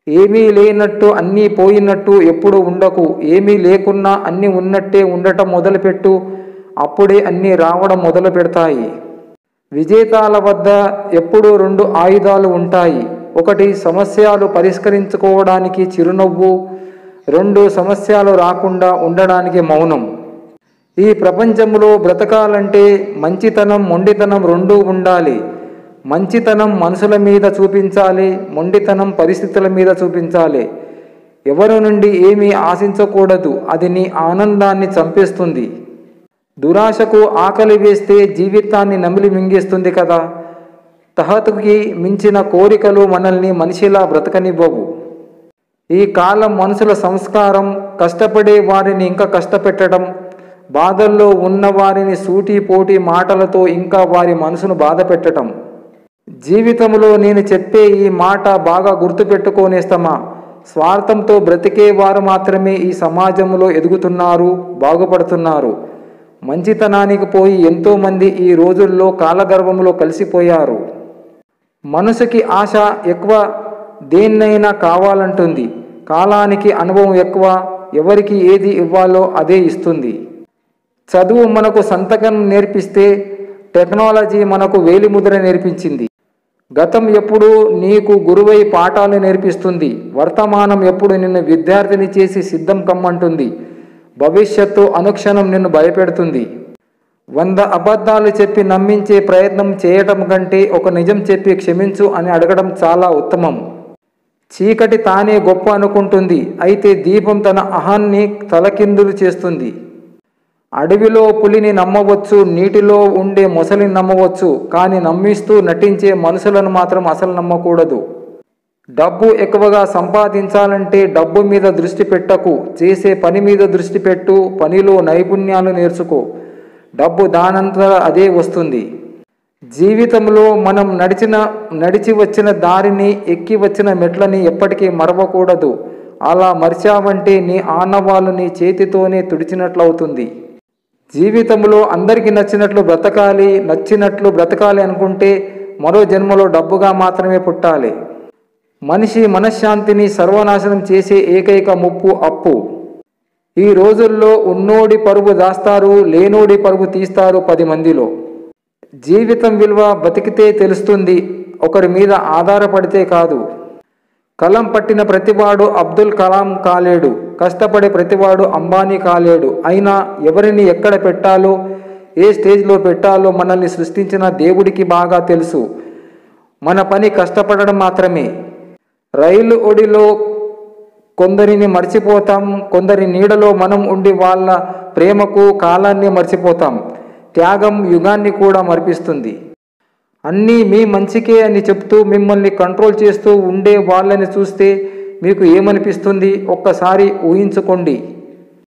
ఏమీ లేనట్టు అన్నీ పోయినట్టు ఎప్పుడు ఉండకు ఏమీ లేకున్నా అన్నీ ఉన్నట్టే ఉండటం మొదలుపెట్టు అప్పుడే అన్నీ రావడం మొదలు పెడతాయి విజేతాల వద్ద ఎప్పుడూ రెండు ఆయుధాలు ఉంటాయి ఒకటి సమస్యలు పరిష్కరించుకోవడానికి చిరునవ్వు రెండు సమస్యలు రాకుండా ఉండడానికి మౌనం ఈ ప్రపంచంలో బ్రతకాలంటే మంచితనం మొండితనం రెండూ ఉండాలి మంచితనం మనుషుల మీద చూపించాలి మొండితనం పరిస్థితుల మీద చూపించాలి ఎవరి నుండి ఏమీ ఆశించకూడదు అది నీ ఆనందాన్ని చంపేస్తుంది దురాశకు ఆకలి వేస్తే జీవితాన్ని నమిలి మింగేస్తుంది కదా తహతుకి మించిన కోరికలు మనల్ని మనిషిలా బ్రతకనివ్వవు ఈ కాలం మనుషుల సంస్కారం కష్టపడే వారిని ఇంకా కష్టపెట్టడం బాధల్లో ఉన్న వారిని సూటిపోటి మాటలతో ఇంకా వారి మనసును బాధ పెట్టడం జీవితంలో నేను చెప్పే ఈ మాట బాగా గుర్తుపెట్టుకోనేస్తామా స్వార్థంతో బ్రతికే వారు మాత్రమే ఈ సమాజంలో ఎదుగుతున్నారు బాగుపడుతున్నారు మంచితనానికి పోయి ఎంతోమంది ఈ రోజుల్లో కాలగర్భంలో కలిసిపోయారు మనసుకి ఆశ ఎక్కువ దేన్నైనా కావాలంటుంది కాలానికి అనుభవం ఎక్కువ ఎవరికి ఏది ఇవ్వాలో అదే ఇస్తుంది చదువు మనకు సంతకం నేర్పిస్తే టెక్నాలజీ మనకు వేలిముద్ర నేర్పించింది గతం ఎప్పుడు నీకు గురువై పాఠాలు నేర్పిస్తుంది వర్తమానం ఎప్పుడు నిన్ను విద్యార్థిని చేసి సిద్ధం కమ్మంటుంది భవిష్యత్తు అనుక్షణం నిన్ను భయపెడుతుంది వంద అబద్ధాలు చెప్పి నమ్మించే ప్రయత్నం చేయటం కంటే ఒక నిజం చెప్పి క్షమించు అని అడగడం చాలా ఉత్తమం చీకటి తానే గొప్ప అనుకుంటుంది అయితే దీపం తన అహాన్ని తలకిందులు చేస్తుంది అడవిలో పులిని నమ్మవచ్చు నీటిలో ఉండే మొసలిని నమ్మవచ్చు కానీ నమ్మిస్తూ నటించే మనుషులను మాత్రం అసలు నమ్మకూడదు డబ్బు ఎక్కువగా సంపాదించాలంటే డబ్బు మీద దృష్టి పెట్టకు చేసే పని మీద దృష్టి పెట్టు పనిలో నైపుణ్యాలు నేర్చుకో డబ్బు దానంతా అదే వస్తుంది జీవితంలో మనం నడిచిన నడిచి వచ్చిన దారిని ఎక్కి వచ్చిన మెట్లని ఎప్పటికీ మరవకూడదు అలా మరిచావంటే నీ ఆనవాళ్ళు నీ చేతితోనే తుడిచినట్లవుతుంది జీవితంలో అందరికీ నచ్చినట్లు బ్రతకాలి నచ్చినట్లు బ్రతకాలి అనుకుంటే మరో జన్మలో డబ్బుగా మాత్రమే పుట్టాలి మనిషి మనశ్శాంతిని సర్వనాశనం చేసే ఏకైక ముప్పు అప్పు ఈ రోజుల్లో ఉన్నోడి పరుగు దాస్తారు లేనోడి పరుగు తీస్తారు పది మందిలో జీవితం విలువ బతికితే తెలుస్తుంది ఒకరి మీద ఆధారపడితే కాదు కలం పట్టిన ప్రతివాడు అబ్దుల్ కలాం కాలేడు కష్టపడే ప్రతివాడు అంబానీ కాలేడు అయినా ఎవరిని ఎక్కడ పెట్టాలో ఏ స్టేజ్లో పెట్టాలో మనల్ని సృష్టించిన దేవుడికి బాగా తెలుసు మన పని కష్టపడడం మాత్రమే రైలు ఒడిలో కొందరిని మర్చిపోతాం కొందరి నీడలో మనం ఉండి వాళ్ళ ప్రేమకు కాలాన్ని మర్చిపోతాం త్యాగం యుగాన్ని కూడా మరిపిస్తుంది అన్నీ మీ మంచికే అని చెప్తూ మిమ్మల్ని కంట్రోల్ చేస్తూ ఉండే వాళ్ళని చూస్తే మీకు ఏమనిపిస్తుంది ఒక్కసారి ఊహించుకోండి